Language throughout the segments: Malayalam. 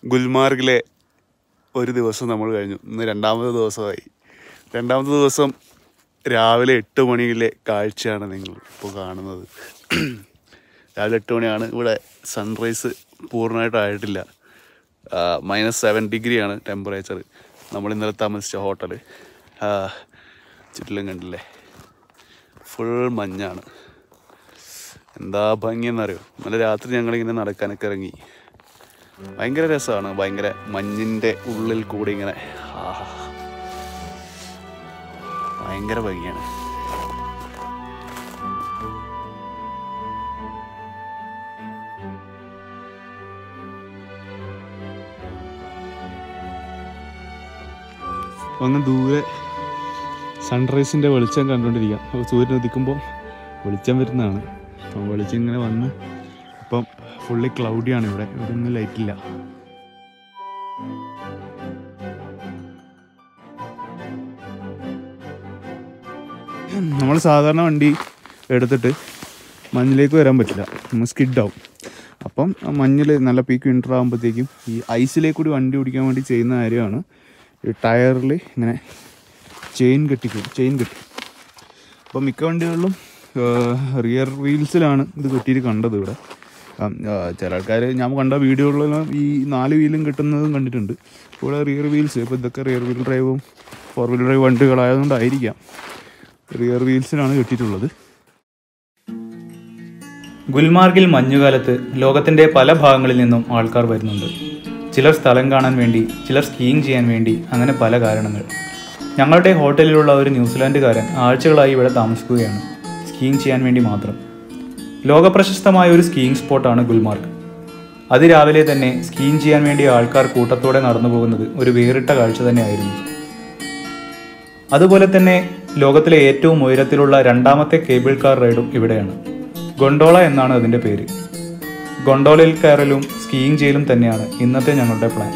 ഗുൽമാർഗിലെ ഒരു ദിവസം നമ്മൾ കഴിഞ്ഞു ഇന്ന് രണ്ടാമത്തെ ദിവസമായി രണ്ടാമത്തെ ദിവസം രാവിലെ എട്ട് മണിയിലെ കാഴ്ചയാണ് നിങ്ങൾ ഇപ്പോൾ കാണുന്നത് രാവിലെ എട്ട് മണിയാണ് ഇവിടെ സൺറൈസ് പൂർണ്ണമായിട്ടായിട്ടില്ല മൈനസ് സെവൻ ഡിഗ്രിയാണ് ടെമ്പറേച്ചർ നമ്മൾ ഇന്നലെ താമസിച്ച ഹോട്ടൽ ചുറ്റിലും കണ്ടില്ലേ ഫുൾ മഞ്ഞാണ് എന്താ ഭംഗിയെന്നറിയോ ഇന്നലെ രാത്രി ഞങ്ങളിങ്ങനെ നടക്കാനൊക്കെ ഇറങ്ങി ഭയങ്കര രസമാണ് ഭയങ്കര മഞ്ഞിൻ്റെ ഉള്ളിൽ കൂടി ഇങ്ങനെ ആഹാ ഭയങ്കര ഭംഗിയാണ് അങ്ങ് ദൂരെ സൺറൈസിൻ്റെ വെളിച്ചം കണ്ടുകൊണ്ടിരിക്കുക അപ്പോൾ സൂര്യൻ ഉദിക്കുമ്പോൾ വെളിച്ചം വരുന്നതാണ് അപ്പം വെളിച്ചം ഇങ്ങനെ വന്ന് ഇപ്പം ഫുള്ളി ക്ലൗഡിയാണ് ഇവിടെ ഇവിടെ ഒന്നും ലൈറ്റില്ല നമ്മൾ സാധാരണ വണ്ടി എടുത്തിട്ട് മഞ്ഞിലേക്ക് വരാൻ പറ്റില്ല നമ്മൾ സ്കിഡാവും അപ്പം മഞ്ഞിൽ നല്ല പീക്ക് വിൻ്റർ ആകുമ്പോഴത്തേക്കും ഈ ഐസിലേക്ക് കൂടി വണ്ടി ഓടിക്കാൻ വേണ്ടി ചെയ്യുന്ന കാര്യമാണ് ഈ ടയറിൽ ഇങ്ങനെ ചെയിൻ കെട്ടിക്കും ചെയിൻ കെട്ടി അപ്പോൾ മിക്ക വണ്ടികളിലും റിയർ വീൽസിലാണ് ഇത് കെട്ടിയിട്ട് കണ്ടത് ഇവിടെ ആ, ആ, ചില ആൾക്കാർ ഞാൻ കണ്ട വീഡിയോകളിലെല്ലാം ഈ നാല് വീലും കിട്ടുന്നതും കണ്ടിട്ടുണ്ട് ഇവിടെ റിയർ വീൽസ് ഇപ്പോൾ ഇതൊക്കെ റിയർ വീൽ ഡ്രൈവും ഫോർ വീൽ ഡ്രൈവ് വണ്ടികളായതുകൊണ്ടായിരിക്കാം റിയർ വീൽസിലാണ് കെട്ടിയിട്ടുള്ളത് ഗുൽമാർഗിൽ മഞ്ഞുകാലത്ത് ലോകത്തിന്റെ പല ഭാഗങ്ങളിൽ നിന്നും ആൾക്കാർ വരുന്നുണ്ട് ചിലർ സ്ഥലം കാണാൻ വേണ്ടി ചിലർ സ്കീയിങ് ചെയ്യാൻ വേണ്ടി അങ്ങനെ പല കാരണങ്ങൾ ഞങ്ങളുടെ ഹോട്ടലിലുള്ള ഒരു ന്യൂസിലാൻഡുകാരൻ ആഴ്ചകളായി ഇവിടെ താമസിക്കുകയാണ് സ്കീയിങ് ചെയ്യാൻ വേണ്ടി മാത്രം ലോകപ്രശസ്തമായ ഒരു സ്കീയിങ് സ്പോട്ടാണ് ഗുൽമാർഗ് അതിരാവിലെ തന്നെ സ്കീയിങ് ചെയ്യാൻ വേണ്ടി ആൾക്കാർ കൂട്ടത്തോടെ നടന്നു പോകുന്നത് ഒരു വേറിട്ട കാഴ്ച തന്നെയായിരുന്നു അതുപോലെ തന്നെ ലോകത്തിലെ ഏറ്റവും ഉയരത്തിലുള്ള രണ്ടാമത്തെ കേബിൾ കാർ റൈഡും ഇവിടെയാണ് ഗൊണ്ടോള എന്നാണ് അതിൻ്റെ പേര് ഗൊണ്ടോളയിൽ കയറലും സ്കീയിങ് ചെയ്യലും തന്നെയാണ് ഇന്നത്തെ ഞങ്ങളുടെ പ്ലാൻ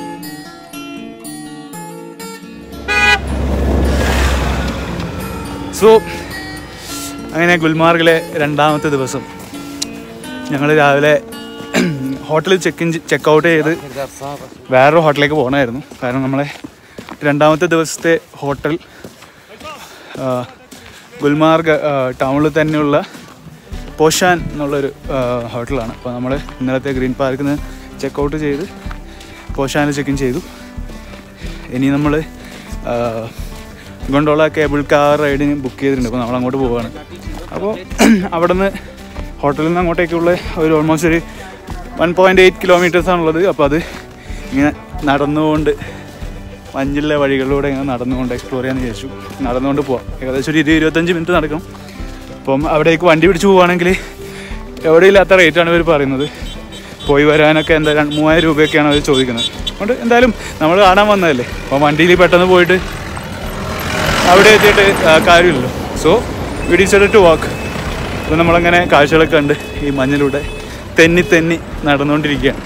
സോ അങ്ങനെ ഗുൽമാർഗിലെ രണ്ടാമത്തെ ദിവസം ഞങ്ങൾ രാവിലെ ഹോട്ടലിൽ ചെക്ക് ഇൻ ചെക്ക് ഔട്ട് ചെയ്ത് വേറൊരു ഹോട്ടലിലേക്ക് പോകണമായിരുന്നു കാരണം നമ്മളെ രണ്ടാമത്തെ ദിവസത്തെ ഹോട്ടൽ ആ, ഗുൽമാർഗ് ആ, ടൗണിൽ തന്നെയുള്ള പോഷാൻ എന്നുള്ളൊരു ആ, ഹോട്ടലാണ് അപ്പോൾ നമ്മൾ ഇന്നലത്തെ ഗ്രീൻ പാർക്കിൽ നിന്ന് ചെക്ക് ഔട്ട് ചെയ്ത് പോഷാനിൽ ചെക്ക് ഇൻ ചെയ്തു ഇനി നമ്മൾ ഗൊണ്ടോള കേബിൾ കാർ റൈഡിന് ബുക്ക് ചെയ്തിട്ടുണ്ട് അപ്പോൾ നമ്മൾ അങ്ങോട്ട് പോവുകയാണ് അപ്പോൾ അവിടെ നിന്ന് ഹോട്ടലിൽ നിന്ന് അങ്ങോട്ടേക്കുള്ള ഒരു ഓൾമോസ്റ്റ് ഒരു വൺ പോയിൻറ്റ് എയ്റ്റ് കിലോമീറ്റേഴ്സാണുള്ളത് അപ്പോൾ അത് ഇങ്ങനെ നടന്നുകൊണ്ട് മഞ്ഞിലെ വഴികളിലൂടെ ഇങ്ങനെ നടന്നുകൊണ്ട് എക്സ്പ്ലോർ ചെയ്യാൻ വിചാരിച്ചു നടന്നുകൊണ്ട് പോവാം ഏകദേശം ഒരു ഇരുപത് ഇരുപത്തഞ്ച് മിനിറ്റ് നടക്കണം അപ്പം അവിടേക്ക് വണ്ടി പിടിച്ച് പോവുകയാണെങ്കിൽ എവിടെയില്ലാത്ത റേറ്റാണ് ഇവർ പറയുന്നത് പോയി വരാനൊക്കെ എന്താ രണ്ട് മൂവായിരം രൂപയൊക്കെയാണ് അവർ ചോദിക്കുന്നത് അതുകൊണ്ട് എന്തായാലും നമ്മൾ കാണാൻ വന്നതല്ലേ അപ്പോൾ വണ്ടിയിൽ പെട്ടെന്ന് പോയിട്ട് അവിടെ എത്തിയിട്ട് ആ, കാര്യമില്ലല്ലോ so we decide to walk അപ്പോൾ നമ്മളങ്ങനെ കാഴ്ചകളൊക്കെ കണ്ട് ഈ മഞ്ഞിലൂടെ തെന്നി തെന്നി നടന്നുകൊണ്ടിരിക്കുകയാണ്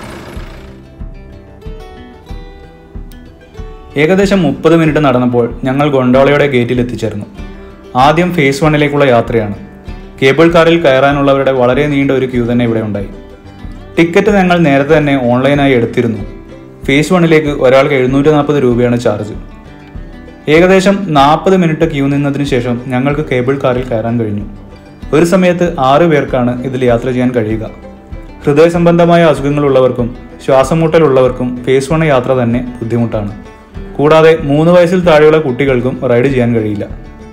ഏകദേശം മുപ്പത് മിനിറ്റ് നടന്നപ്പോൾ ഞങ്ങൾ ഗൊണ്ടോളയുടെ ഗേറ്റിൽ എത്തിച്ചേർന്നു ആദ്യം ഫേസ് വണ്ണിലേക്കുള്ള യാത്രയാണ് കേബിൾ കാറിൽ കയറാനുള്ളവരുടെ വളരെ നീണ്ട ഒരു ക്യൂ തന്നെ ഇവിടെ ഉണ്ടായി ടിക്കറ്റ് ഞങ്ങൾ നേരത്തെ തന്നെ ഓൺലൈനായി എടുത്തിരുന്നു ഫേസ് വണ്ണിലേക്ക് ഒരാൾക്ക് എഴുന്നൂറ്റി നാൽപ്പത് രൂപയാണ് ചാർജ് ഏകദേശം നാൽപ്പത് മിനിറ്റ് ക്യൂ നിന്നതിന് ശേഷം ഞങ്ങൾക്ക് കേബിൾ കാറിൽ കയറാൻ കഴിഞ്ഞു ഒരു സമയത്ത് ആറ് പേർക്കാണ് ഇതിൽ യാത്ര ചെയ്യാൻ കഴിയുക ഹൃദയ സംബന്ധമായ അസുഖങ്ങളുള്ളവർക്കും ശ്വാസമുട്ടലുള്ളവർക്കും ഫേസ് വൺ യാത്ര തന്നെ ബുദ്ധിമുട്ടാണ് കൂടാതെ മൂന്ന് വയസ്സിൽ താഴെയുള്ള കുട്ടികൾക്കും റൈഡ് ചെയ്യാൻ കഴിയില്ല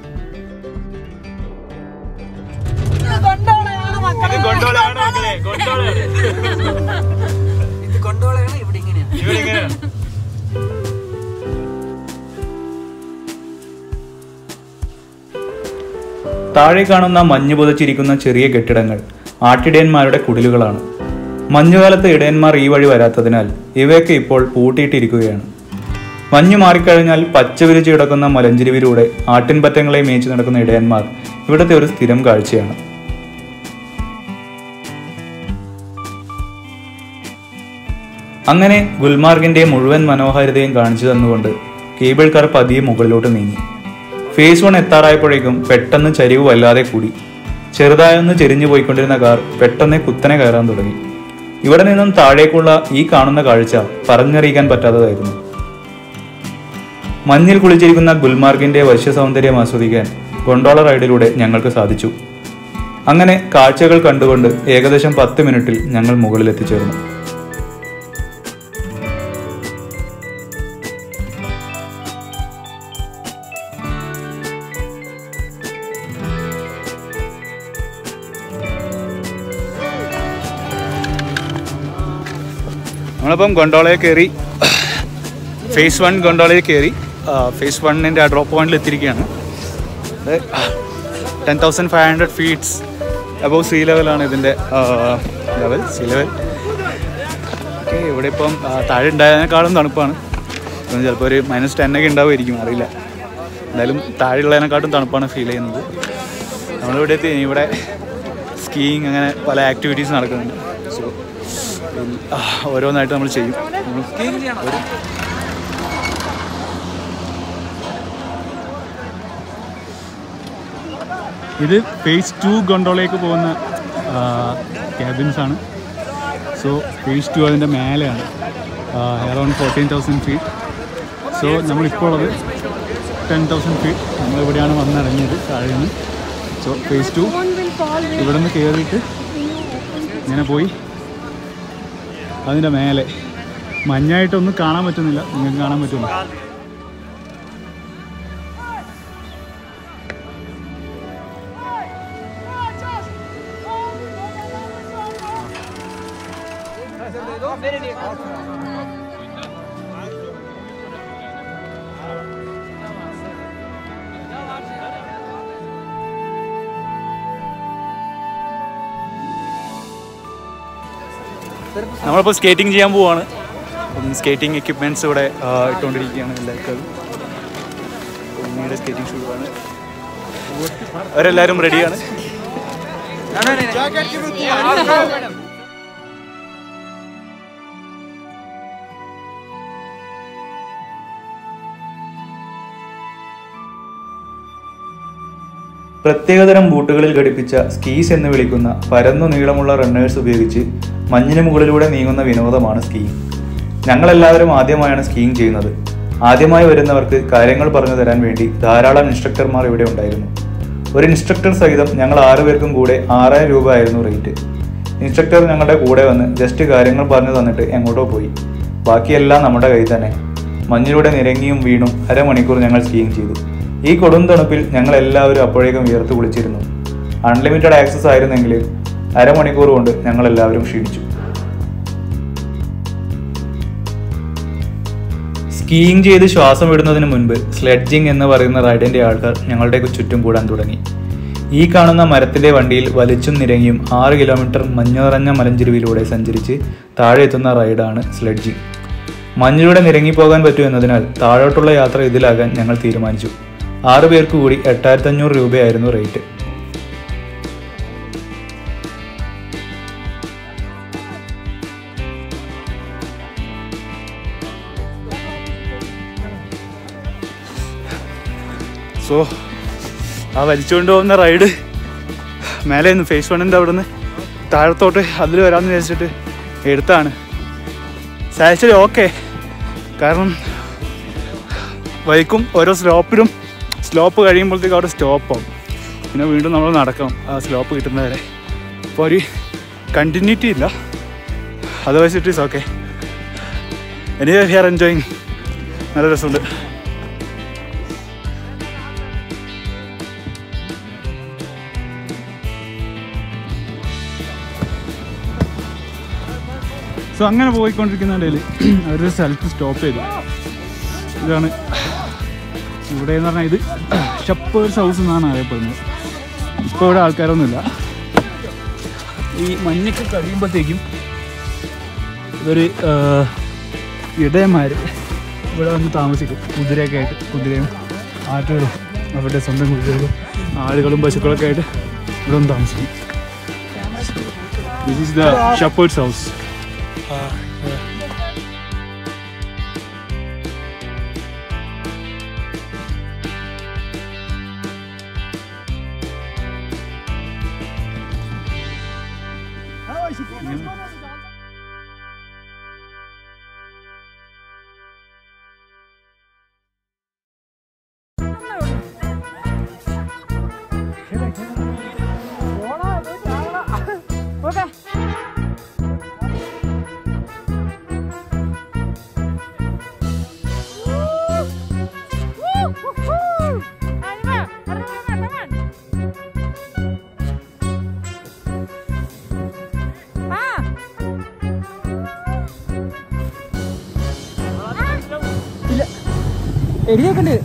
ഇത് കൊണ്ടുപോകണം ഇവിടെ ഇങ്ങനെയാണ് താഴെ കാണുന്ന മഞ്ഞ് പുതച്ചിരിക്കുന്ന ചെറിയ കെട്ടിടങ്ങൾ ആട്ടിടയന്മാരുടെ കുടിലുകളാണ് മഞ്ഞുകാലത്ത് ഇടയന്മാർ ഈ വഴി വരാത്തതിനാൽ ഇവയൊക്കെ ഇപ്പോൾ പൂട്ടിയിട്ടിരിക്കുകയാണ് മഞ്ഞ് മാറിക്കഴിഞ്ഞാൽ പച്ച വിരിച്ച് കിടക്കുന്ന മലഞ്ചെരുവിലൂടെ ആട്ടിൻപറ്റങ്ങളെ മേയിച്ചു നടക്കുന്ന ഇടയന്മാർ ഇവിടുത്തെ ഒരു സ്ഥിരം കാഴ്ചയാണ് അങ്ങനെ ഗുൽമാർഗിന്റെ മുഴുവൻ മനോഹാരിതയും കാണിച്ചു തന്നുകൊണ്ട് കേബിൾ കാർ പതിയെ മുകളിലോട്ട് നീങ്ങി ഫേസ് വൺ എത്താറായപ്പോഴേക്കും പെട്ടെന്ന് ചരിവ് വല്ലാതെ കൂടി ചെറുതായൊന്ന് ചെരിഞ്ഞു പോയിക്കൊണ്ടിരുന്ന കാർ പെട്ടെന്ന് കുത്തനെ കയറാൻ തുടങ്ങി ഇവിടെ നിന്നും താഴേക്കുള്ള ഈ കാണുന്ന കാഴ്ച പറഞ്ഞറിയിക്കാൻ പറ്റാത്തതായിരുന്നു മഞ്ഞിൽ കുളിച്ചിരിക്കുന്ന ഗുൽമാർഗിന്റെ വശ്യ സൗന്ദര്യം ആസ്വദിക്കാൻ ഗൊണ്ടോള റൈഡിലൂടെ ഞങ്ങൾക്ക് സാധിച്ചു അങ്ങനെ കാഴ്ചകൾ കണ്ടുകൊണ്ട് ഏകദേശം പത്ത് മിനിറ്റിൽ ഞങ്ങൾ മുകളിൽ എത്തിച്ചേർന്നു നമ്മളിപ്പം ഗൊണ്ടോളയെ കയറി ഫേസ് വൺ ഗൊണ്ടോളയിൽ കയറി ഫേസ് വണ്ണിൻ്റെ ആ ഡ്രോപ്പ് പോയിന്റിൽ എത്തിയിരിക്കുകയാണ് ten thousand five hundred feets above sea ലെവലാണ് ഇതിൻ്റെ ലെവൽ സീ ലെവൽ ഓക്കെ ഇവിടെ ഇപ്പം ആ, താഴെ ഉണ്ടായതിനേക്കാളും തണുപ്പാണ് ഇപ്പം ചിലപ്പോൾ ഒരു മൈനസ് ടെൻ ഒക്കെ ഉണ്ടാവുമായിരിക്കും അറിയില്ല എന്തായാലും താഴെയുള്ളതിനെക്കാട്ടും തണുപ്പാണ് ഫീൽ ചെയ്യുന്നത് നമ്മളിവിടെ എത്തി ഇനി ഇവിടെ സ്കീയിങ് അങ്ങനെ പല ആക്ടിവിറ്റീസ് നടക്കുന്നുണ്ട് സോ ഓരോന്നായിട്ട് നമ്മൾ ചെയ്യും നമ്മൾ ഒരു- ഇത് ഫേസ് ടു ഗൊണ്ടോളേക്ക് പോകുന്ന ക്യാബിൻസ് ആണ് സോ ഫേസ് ടു അതിൻ്റെ മേലെയാണ് around fourteen thousand feet so നമ്മളിപ്പോൾ ഉള്ളത് ടെൻ തൗസൻഡ് ഫീറ്റ് നമ്മളിവിടെയാണ് വന്നിറങ്ങിയത് താഴെ നിന്ന് സോ ഫേസ് ടു ഇവിടെ നിന്ന് കയറിയിട്ട് ഇങ്ങനെ പോയി അതിൻ്റെ മേലെ മഞ്ഞായിട്ടൊന്നും കാണാൻ പറ്റുന്നില്ല നിങ്ങൾക്ക് കാണാൻ പറ്റുമോ നമ്മളിപ്പോൾ സ്കേറ്റിംഗ് ചെയ്യാൻ പോവാണ് സ്കേറ്റിംഗ് എക്യുപ്മെൻറ്റ്സ് ഇവിടെ ആ, ഇട്ടുകൊണ്ടിരിക്കുകയാണ് എല്ലാവർക്കും ഉണ്ണിയുടെ സ്കേറ്റിംഗ് ഷൂവാണ് അവരെല്ലാവരും റെഡിയാണ് പ്രത്യേകതരം ബൂട്ടുകളിൽ ഘടിപ്പിച്ച സ്കീസ് എന്ന് വിളിക്കുന്ന പരന്നു നീളമുള്ള റണ്ണേഴ്സ് ഉപയോഗിച്ച് മഞ്ഞിന് മുകളിലൂടെ നീങ്ങുന്ന വിനോദമാണ് സ്കീയിങ് ഞങ്ങളെല്ലാവരും ആദ്യമായാണ് സ്കീയിങ് ചെയ്യുന്നത് ആദ്യമായി വരുന്നവർക്ക് കാര്യങ്ങൾ പറഞ്ഞു തരാൻ വേണ്ടി ധാരാളം ഇൻസ്ട്രക്ടർമാർ ഇവിടെ ഉണ്ടായിരുന്നു ഒരു ഇൻസ്ട്രക്ടർ സഹിതം ഞങ്ങൾ ആറുപേർക്കും കൂടെ ആറായിരം രൂപ ആയിരുന്നു റേറ്റ് ഇൻസ്ട്രക്ടർ ഞങ്ങളുടെ കൂടെ വന്ന് ജസ്റ്റ് കാര്യങ്ങൾ പറഞ്ഞു തന്നിട്ട് എങ്ങോട്ടോ പോയി ബാക്കിയെല്ലാം നമ്മുടെ കയ്യിൽ തന്നെ മഞ്ഞിലൂടെ നിരങ്ങിയും വീണും അരമണിക്കൂർ ഞങ്ങൾ സ്കീയിങ് ചെയ്തു ഈ കൊടും തണുപ്പിൽ ഞങ്ങൾ എല്ലാവരും അപ്പോഴേക്കും വിയർത്ത് കുളിച്ചിരുന്നു അൺലിമിറ്റഡ് ആക്സസ് ആയിരുന്നെങ്കിൽ അരമണിക്കൂർ കൊണ്ട് ഞങ്ങൾ എല്ലാവരും ക്ഷീണിച്ചു സ്കീയിങ് ചെയ്ത് ശ്വാസം വിടുന്നതിന് മുൻപ് സ്ലെഡ്ജിങ് എന്ന് പറയുന്ന റൈഡിന്റെ ആൾക്കാർ ഞങ്ങളുടെ ചുറ്റും കൂടാൻ തുടങ്ങി ഈ കാണുന്ന മരത്തിന്റെ വണ്ടിയിൽ വലിച്ചും നിരങ്ങിയും ആറ് കിലോമീറ്റർ മഞ്ഞു നിറഞ്ഞ മലഞ്ചെരുവിലൂടെ സഞ്ചരിച്ച് താഴെ എത്തുന്ന റൈഡാണ് സ്ലെഡ്ജിങ് മഞ്ഞിലൂടെ നിരങ്ങിപ്പോകാൻ പറ്റൂ എന്നതിനാൽ താഴോട്ടുള്ള യാത്ര ഇതിലാകാൻ ഞങ്ങൾ തീരുമാനിച്ചു ആറു പേർക്ക് കൂടി എട്ടായിരത്തി അഞ്ഞൂറ് രൂപയായിരുന്നു റേറ്റ് സോ ആ വലിച്ചുകൊണ്ട് പോകുന്ന റൈഡ് മേലെ നിന്ന് ഫേസ് വണ്ണിൻ്റെ അവിടെ നിന്ന് താഴത്തോട്ട് അതിൽ വരാമെന്ന് വിചാരിച്ചിട്ട് എടുത്താണ് സാക്ച്വലി ഓക്കെ കാരണം ബൈക്കും ഓരോ സ്ലോപ്പിലും സ്ലോപ്പ് കഴിയുമ്പോഴത്തേക്ക് അവിടെ സ്റ്റോപ്പ് ആവും പിന്നെ വീണ്ടും നമ്മൾ നടക്കണം ആ സ്ലോപ്പ് കിട്ടുന്നവരെ അപ്പോൾ ഒരു കണ്ടിന്യൂറ്റി ഇല്ല അതർവൈസ് ഇറ്റ് ഈസ് ഓക്കെ എനിക്ക് ഹിയർ എൻജോയിങ് നല്ല രസമുണ്ട് സോ അങ്ങനെ പോയിക്കൊണ്ടിരിക്കുന്ന ഇടയിൽ അവരൊരു സ്ഥലത്ത് സ്റ്റോപ്പ് ചെയ്തു ഇതാണ് ഇവിടെ എന്ന് പറഞ്ഞാൽ ഇത് ഷപ്പേഴ്സ് ഹൗസ് എന്നാണ് അറിയപ്പെടുന്നത് ഇപ്പോൾ ഇവിടെ ആൾക്കാരൊന്നുമില്ല ഈ മഞ്ഞൊക്കെ കഴിയുമ്പോഴത്തേക്കും ഇതൊരു ഇടയന്മാർ ഇവിടെ വന്ന് താമസിക്കും കുതിരയൊക്കെ ആയിട്ട് കുതിരയും ആറ്റുകളും അവരുടെ സ്വന്തം കുതിരകളും ആളുകളും പശുക്കളൊക്കെ ആയിട്ട് ഇവിടെ വന്ന് താമസിക്കും this is the shoppers house എഴുതിയൊക്കെ ഉണ്ട്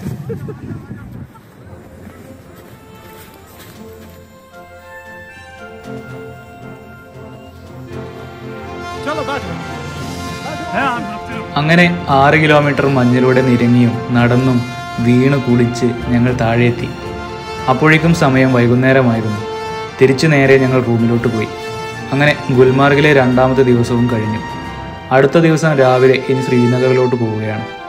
അങ്ങനെ ആറ് കിലോമീറ്റർ മഞ്ഞിലൂടെ നിരങ്ങിയും നടന്നും വീണ് കുളിച്ച് ഞങ്ങൾ താഴെയെത്തി അപ്പോഴേക്കും സമയം വൈകുന്നേരമായിരുന്നു തിരിച്ചു നേരെ ഞങ്ങൾ റൂമിലോട്ട് പോയി അങ്ങനെ ഗുൽമാർഗിലെ രണ്ടാമത്തെ ദിവസവും കഴിഞ്ഞു അടുത്ത ദിവസം രാവിലെ ഇനി ശ്രീനഗറിലോട്ട് പോവുകയാണ്